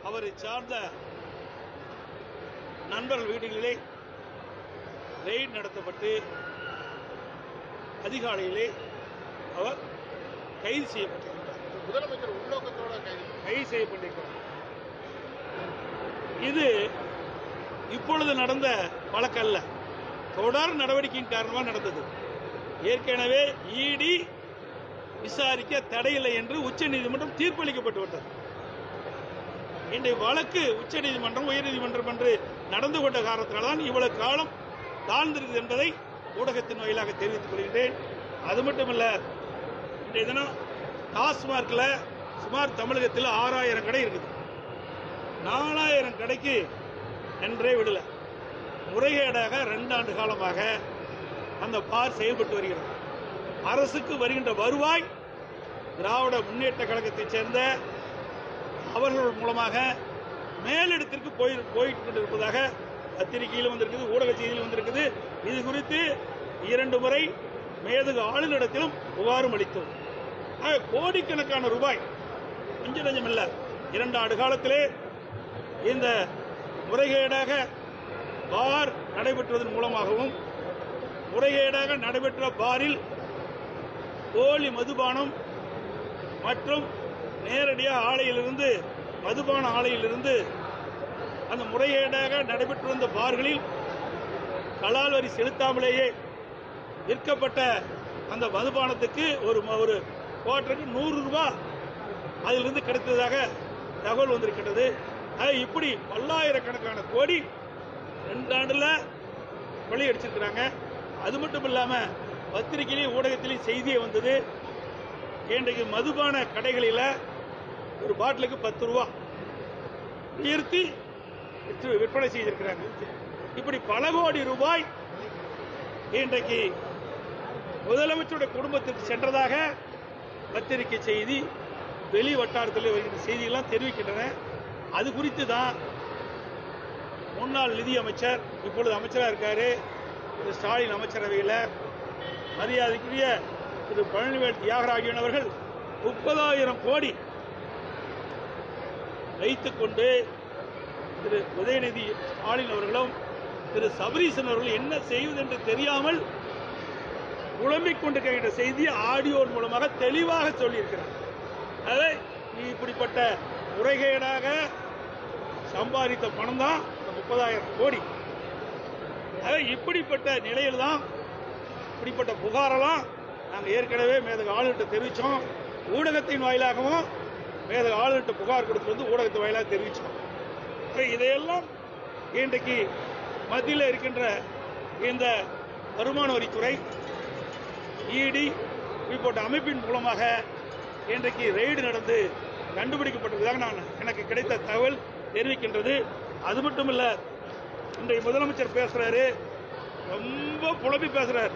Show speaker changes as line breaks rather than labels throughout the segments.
அவரை சார்ந்த நண்பர்கள் வீடுகளிலே ரெய்ட் நடத்தப்பட்டு அதிகாலையிலே அவர் கைது செய்யப்பட்டிருக்கிறார்
முதலமைச்சர் உள்நோக்கத்தோட கைது
கைது செய்யப்பட்டிருக்கிறார் இது இப்பொழுது நடந்த வழக்கு அல்ல தொடர் நடவடிக்கையின் காரணமாக நடந்தது ஏற்கனவே இடி விசாரிக்க தடையில்லை என்று உச்சநீதிமன்றம் தீர்ப்பளிக்கப்பட்டு விட்டது இன்றைய வழக்கு உச்சநீதிமன்றம் உயர்நீதிமன்றம் என்று நடந்து கொண்ட காரணத்தினால்தான் தான் இவ்வளவு காலம் தாழ்ந்திருக்குது என்பதை ஊடகத்தின் வாயிலாக தெரிவித்துக் கொள்கின்றேன் அது மட்டுமல்ல இன்றைய தினம் டாஸ்மார்க்ல சுமார் தமிழகத்தில் ஆறாயிரம் கடை இருக்குது நாலாயிரம் கடைக்கு என்றே விடல முறைகேடாக ரெண்டு ஆண்டு காலமாக அந்த பார் செயல்பட்டு வருகிறது அரசுக்கு வருகின்ற வருவாய் திராவிட முன்னேற்ற கழகத்தைச் சேர்ந்த அவர்கள் மூலமாக மேலிடத்திற்கு போய் போயிட்டு கொண்டிருப்பதாக பத்திரிகையிலும் வந்திருக்குது ஊடக செய்தியிலும் வந்திருக்குது இது குறித்து இரண்டு முறை மேதகு ஆளுநரிடத்திலும் புகாரும் அளித்தோம் ஆக, கோடிக்கணக்கான ரூபாய் கொஞ்சம் நஞ்சம் இல்ல இரண்டு ஆண்டு காலத்திலே இந்த முறைகேடாக பார் நடைபெற்றதன் மூலமாகவும் முறைகேடாக நடைபெற்ற பாரில் போலி மதுபானம் மற்றும் நேரடியாக ஆலையிலிருந்து மதுபான ஆலையிலிருந்து அந்த முறைகேடாக நடைபெற்று வந்த பார்களில் கலால் வரி செலுத்தாமலேயே விற்கப்பட்ட அந்த மதுபானத்துக்கு ஒரு ம- ஒரு குவார்டருக்கு நூறு ரூபாய் அதிலிருந்து கிடைத்ததாக தகவல் வந்திருக்கிறது ஆக இப்படி பல்லாயிரக்கணக்கான கோடி ரெண்டு ஆண்டுல கொள்ளையடிச்சிருக்கிறாங்க அது மட்டும் இல்லாம பத்திரிகையிலையும் ஊடகத்திலையும் செய்தியே வந்தது இன்றைக்கு மதுபான கடைகளில் ஒரு பாட்டிலுக்கு பத்து ரூபா உயர்த்தி விற்று- விற்பனை செய்திருக்கிறாங்க இப்படி பல கோடி ரூபாய் இன்றைக்கு முதலமைச்சருடைய குடும்பத்திற்கு சென்றதாக பத்திரிகை செய்தி வெளி வட்டாரத்தில் வருகின்ற செய்தியெல்லாம் தெரிவிக்கின்றன அது குறித்து தான் முன்னாள் நிதி அமைச்சர் இப்பொழுது அமைச்சராக இருக்காரு திரு ஸ்டாலின் அமைச்சரவையில் மரியாதைக்குரிய திரு பழனிவேல் தியாகராஜன் அவர்கள் முப்பதாயிரம் கோடி வைத்துக் கொண்டு திரு உதயநிதி ஸ்டாலின் அவர்களும் திரு சபரீசன் அவர்கள் என்ன செய்வது என்று தெரியாமல் குழம்பிக் கொண்டிருக்கின்ற செய்தியை ஆடியோ மூலமாக தெளிவாக சொல்லியிருக்கிறார் அதை இப்படிப்பட்ட முறைகேடாக சம்பாதித்த பணம் தான் முப்பதாயிரம் கோடி ஆக இப்படிப்பட்ட நிலையில் தான் இப்படிப்பட்ட புகாரெல்லாம் நாங்கள் ஏற்கனவே மேதக ஆளுநர்கிட்ட தெரிவித்தோம் ஊடகத்தின் வாயிலாகவும் மேதக ஆளுநர்கிட்ட புகார் கொடுத்து வந்து ஊடகத்தின் வாயிலாக தெரிவித்தோம் ஆக இதையெல்லாம் இன்றைக்கு மத்தியில் இருக்கின்ற இந்த வருமான வரித்துறை இடி இப்போட்ட அமைப்பின் மூலமாக இன்றைக்கு ரெய்டு நடந்து கண்டுபிடிக்கப்பட்டதாக நான் எனக்கு கிடைத்த தகவல் தெரிவிக்கின்றது அது மட்டும் இல்ல இன்றைய முதலமைச்சர் பேசுறாரு ரொம்ப புலம்பி பேசுறாரு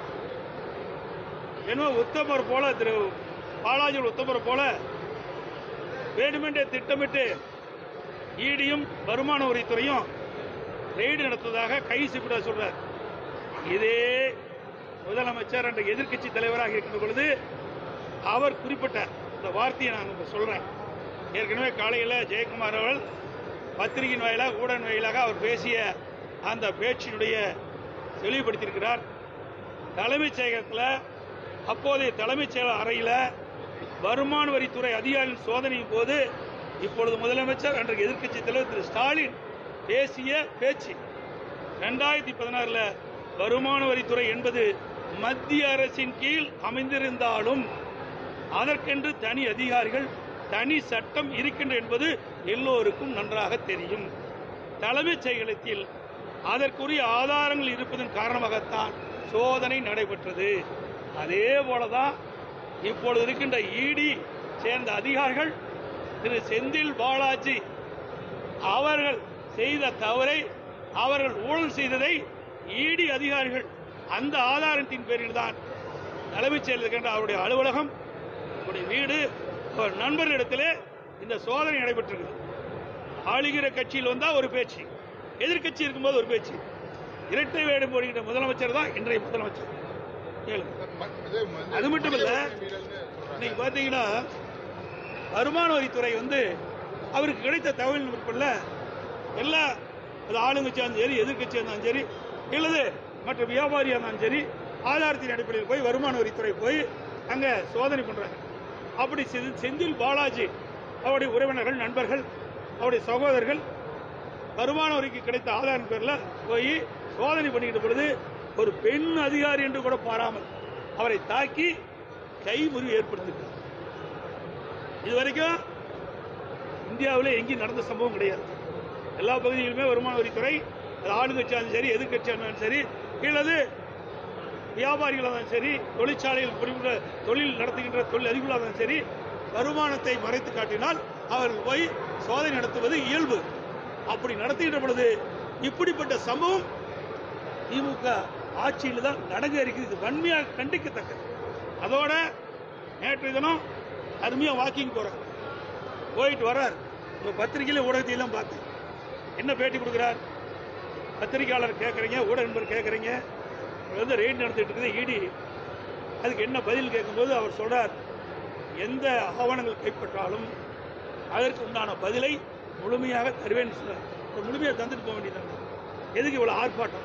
என்ன உத்தமர் போல திரு பாலாஜி உத்தமர் போல வேண்டுமென்றே திட்டமிட்டு ஈடியும் வருமான வரித்துறையும் ரெய்டு நடத்துவதாக கை சிப்பிட சொல்றார் இதே முதலமைச்சர் என்ற எதிர்க்கட்சி தலைவராக இருக்கின்ற பொழுது அவர் குறிப்பிட்ட இந்த வார்த்தையை நான் இப்ப சொல்றேன் ஏற்கனவே காலையில் ஜெயக்குமார் அவர்கள் பத்திரிகையின் வாயிலாக ஊடக வாயிலாக அவர் பேசிய அந்த பேச்சினுடைய தெளிவுபடுத்தியிருக்கிறார் தலைமைச் செயலகத்தில் அப்போதைய தலைமைச் செயலர் அறையில் வருமான வரித்துறை அதிகாரியின் சோதனையின் போது இப்பொழுது முதலமைச்சர் அன்றைய எதிர்க்கட்சி தலைவர் திரு ஸ்டாலின் பேசிய பேச்சு ரெண்டாயிரத்தி பதினாறுல வருமான வரித்துறை என்பது மத்திய அரசின் கீழ் அமைந்திருந்தாலும் அதற்கென்று தனி அதிகாரிகள் தனி சட்டம் இருக்கின்ற என்பது எல்லோருக்கும் நன்றாக தெரியும் தலைமைச் செயலகத்தில் அதற்குரிய ஆதாரங்கள் இருப்பதன் காரணமாகத்தான் சோதனை நடைபெற்றது அதே போலதான் இப்பொழுது இருக்கின்ற இடி சேர்ந்த அதிகாரிகள் திரு செந்தில் பாலாஜி அவர்கள் செய்த தவறை அவர்கள் ஊழல் செய்ததை இடி அதிகாரிகள் அந்த ஆதாரத்தின் பேரில் தான் தலைமைச் செயலர் இருக்கின்ற அவருடைய அலுவலகம் அவருடைய வீடு அவர் நண்பர்களிடத்திலே இந்த சோதனை நடைபெற்றிருக்கு ஆளுகிற கட்சியில் வந்தா ஒரு பேச்சு எதிர்க்கட்சி இருக்கும்போது ஒரு பேச்சு இரட்டை வேடம் போடுகின்ற முதலமைச்சர் தான் இன்றைய முதலமைச்சர் கேளுங்க
ம- இது வந்து
அது மட்டும் இல்ல.
மனித உரிமை மீறல்னு சொல்றாங்க.
இன்னைக்கு பாத்தீங்கன்னா வருமான வரித்துறை வந்து அவருக்கு கிடைத்த தகவல் பிற்படல எல்லா அது ஆளுங்கட்சியாக இருந்தாலும் சரி எதிர்க்கட்சியாக இருந்தாலும் சரி இல்லது மற்ற வியாபாரியாக இருந்தாலும் சரி ஆதாரத்தின் அடிப்படையில் போய் வருமான வரித்துறை போய் அங்கே சோதனை பண்றாங்க அப்படி செ- செந்தில் பாலாஜி அவருடைய உறவினர்கள் நண்பர்கள் அவருடைய சகோதரர்கள் வருமான வரிக்கு கிடைத்த ஆதாரம் பேர்ல போய் சோதனை பண்ணிக்கிட்ட பொழுது ஒரு பெண் அதிகாரி என்று கூட பாராமல் அவரை தாக்கி கைமுறிவு ஏற்படுத்திட்டார் இதுவரைக்கும் இந்தியாவில் எங்கேயும் நடந்த சம்பவம் கிடையாது எல்லா பகுதியிலுமே வருமான வரித்துறை அது ஆளுங்கட்சியாக இருந்தாலும் சரி எதிர்கட்சியாக இருந்தாலும் சரி இல்லது வியாபாரிகளாக இருந்தாலும் சரி தொழிற்சாலையில் புரிவுள்ள தொழில் நடத்துகின்ற தொழில் அதிபர்களாக இருந்தாலும் சரி வருமானத்தை மறைத்து காட்டினால் அவர்கள் போய் சோதனை நடத்துவது இயல்பு அப்படி நடத்துகின்ற பொழுது இப்படிப்பட்ட சம்பவம் திமுக ஆட்சியில் தான் நடக்க இருக்குது இது வன்மையாக கண்டிக்கத்தக்கது அதோட நேற்று தினம் அருமையா வாக்கிங் போறார் போயிட்டு வர்றார் உங்க பத்திரிகையில ஊடகத்தையெல்லாம் பார்த்தேன் என்ன பேட்டி கொடுக்குறார் பத்திரிகையாளர் கேட்குறீங்க ஊடக நண்பர் கேட்குறீங்க வந்து ரெய்டு நடத்திட்டு இருக்குது இடி அதுக்கு என்ன பதில் கேட்கும்போது அவர் சொல்றார் எந்த ஆவணங்கள் கைப்பற்றாலும் அதற்கு உண்டான பதிலை முழுமையாக தருவேன்னு சொல்றார் இந்த முழுமையாக தந்துட்டு போக வேண்டியது எதுக்கு இவ்வளவு ஆர்ப்பாட்டம்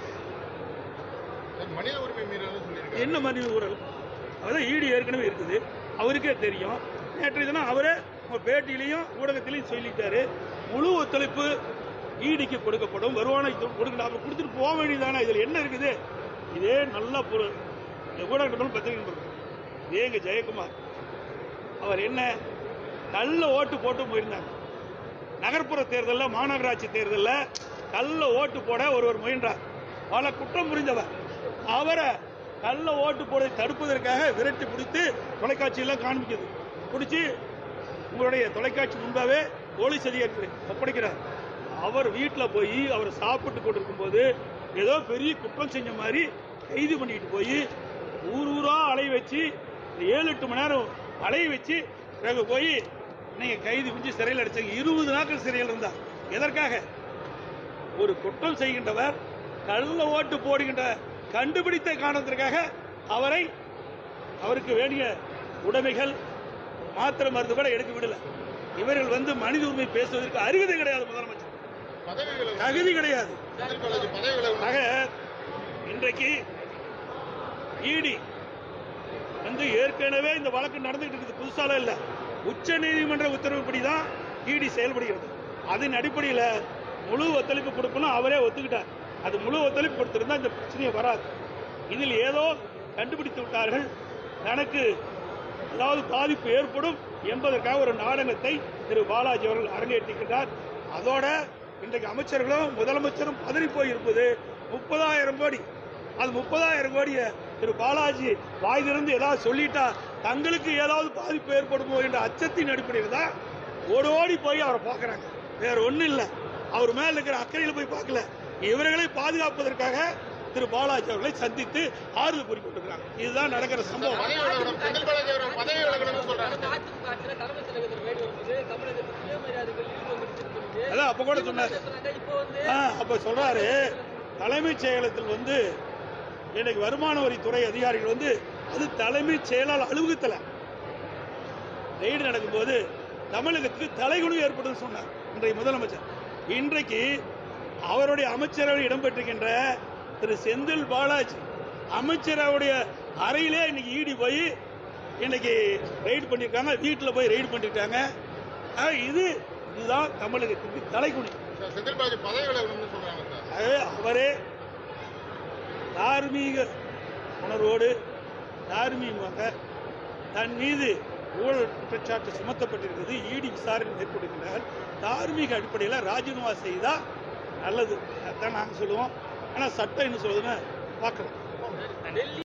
சார், மனித உரிமை மீறல் சொல்லியிருக்காரு
என்ன மனித ஊழல் அதான் ஈடு ஏற்கனவே இருக்குது அவருக்கே தெரியும் நேற்று தினம் அவரே உங்க பேட்டியிலையும் ஊடகத்திலையும் சொல்லிட்டாரு முழு ஒத்துழைப்பு ஈடிக்கு கொடுக்கப்படும் வருவானை கொடுக்கணும் அப்ப கொடுத்துட்டு போக வேண்டியதானே இதுல என்ன இருக்குது இதே நல்ல பொருள் இந்த ஊடகம் பத்திரிகை நண்பர்கள். இதே எங்க ஜெயக்குமார் அவர் என்ன நல்ல ஓட்டு போட்டு போயிருந்தாங்க நகர்ப்புற தேர்தலில் மாநகராட்சி தேர்தலில் கள்ள ஓட்டு போட ஒருவர் முயன்றார் பல குற்றம் புரிந்தவர் அவரை கள்ள ஓட்டு போட தடுப்பதற்காக விரட்டி பிடித்து தொலைக்காட்சியெல்லாம் காண்பிக்குது பிடிச்சி உங்களுடைய தொலைக்காட்சி முன்பாவே போலீஸ் அதிகாரி ஒப்படைக்கிறார் அவர் வீட்டில் போய் அவர் சாப்பிட்டு கொண்டிருக்கும் போது ஏதோ பெரிய குற்றம் செஞ்ச மாதிரி கைது பண்ணிட்டு போய் ஊர் ஊரா அலைய வச்சு ஏழு எட்டு மணி நேரம் அலைய வச்சு பிறகு போய் நீங்க கைது பிடிச்சி சிறையில் அடிச்சாங்க இருபது நாட்கள் சிறையில் இருந்தார் எதற்காக ஒரு குற்றம் செய்கின்றவர் கள்ள ஓட்டு போடுகின்ற கண்டுபிடித்த காரணத்திற்காக அவரை அவருக்கு வேண்டிய உடைமைகள் மாத்திரை மருந்து கூட எடுக்க விடல இவர்கள் வந்து மனித உரிமை பேசுவதற்கு அருகதை கிடையாது முதலமைச்சர்
பதவி விலகு
தகுதி கிடையாது
செந்தில் பாலாஜி பதவி விலகு
ஆக இன்றைக்கு இடி வந்து ஏற்கனவே இந்த வழக்கு நடந்துகிட்டு இருக்குது புதுசால இல்ல உச்ச நீதிமன்ற உத்தரவுப்படி தான் இடி செயல்படுகிறது அதன் அடிப்படையில் முழு ஒத்துழைப்பு கொடுக்கணும் அவரே ஒத்துக்கிட்டார் அது முழு ஒத்துழைப்பு கொடுத்திருந்தா இந்த பிரச்சனையே வராது இதில் ஏதோ கண்டுபிடித்து விட்டார்கள் தனக்கு அதாவது பாதிப்பு ஏற்படும் என்பதற்காக ஒரு நாடகத்தை திரு பாலாஜி அவர்கள் அரங்கேற்றிருக்கிறார் அதோட இன்றைக்கு அமைச்சர்களும் முதலமைச்சரும் பதறி போயிருப்பது முப்பதாயிரம் கோடி அது முப்பதாயிரம் கோடியை திரு பாலாஜி வாய் திறந்து ஏதாவது சொல்லிட்டா தங்களுக்கு ஏதாவது பாதிப்பு ஏற்படுமோ என்ற அச்சத்தின் அடிப்படையில் தான் ஓடி ஓடி போய் அவரை பார்க்கறாங்க வேற ஒண்ணும் இல்ல அவர் மேல இருக்கிற அக்கறையில போய் பார்க்கல இவர்களை பாதுகாப்பதற்காக திரு பாலாஜி அவர்களை சந்தித்து ஆறுதல் கூறிக்கொண்டிருக்கிறாங்க இதுதான் நடக்கிற சம்பவம்
பதவி விலகணும் செந்தில் பாலாஜி அவர் பதவி விலகணும்னு சொல்றாங்க சார்.
அதிமுக ஆட்சியில தலைமை செயலகத்தில் raid வந்தது. தமிழகத்தில் சுயமரியாதைகள் ஈடுபட்டுருச்சுன்னு சொல்லிட்டு
அதான் அப்ப கூட சொன்னாரு
சொன்னாங்க. இப்போ வந்து
ஆ, அப்ப சொல்றாரு தலைமைச் செயலகத்தில் வந்து இன்னைக்கு வருமான வரித்துறை அதிகாரிகள் வந்து அது தலைமைச் செயலாளர் அலுவலகத்தில் ரெய்டு நடக்கும்போது தமிழகத்துக்கு தலைகுனிவு ஏற்படும் சொன்னார் இன்றைய முதலமைச்சர் இன்றைக்கு அவருடைய அமைச்சரவை இடம்பெற்றிருக்கின்ற திரு செந்தில் பாலாஜி அமைச்சரவுடைய அறையிலே இன்னைக்கு ஈடி போய் இன்னைக்கு ரெய்டு பண்ணிருக்காங்க வீட்டில் போய் ரெய்டு பண்ணிருக்காங்க ஆக இது இதுதான் தமிழகத்துக்கு தலைகுனிவு
சார், செந்தில் பாலாஜி பதவி விலகணும்னு சொல்றாங்க சார்
ஆகவே அவரே தார்மீக உணர்வோடு தார்மீகமாக தன் மீது ஊழல் குற்றச்சாட்டு சுமத்தப்பட்டிருக்கிறது ஈடி விசாரணை மேற்கொண்டிருக்கிறார் தார்மீக அடிப்படையில் ராஜினாமா செய்தா நல்லது அதான் நாங்கள் சொல்லுவோம் ஆனால் சட்டம் என்ன சொல்லுதுன்னு பார்க்கலாம்
டெல்லி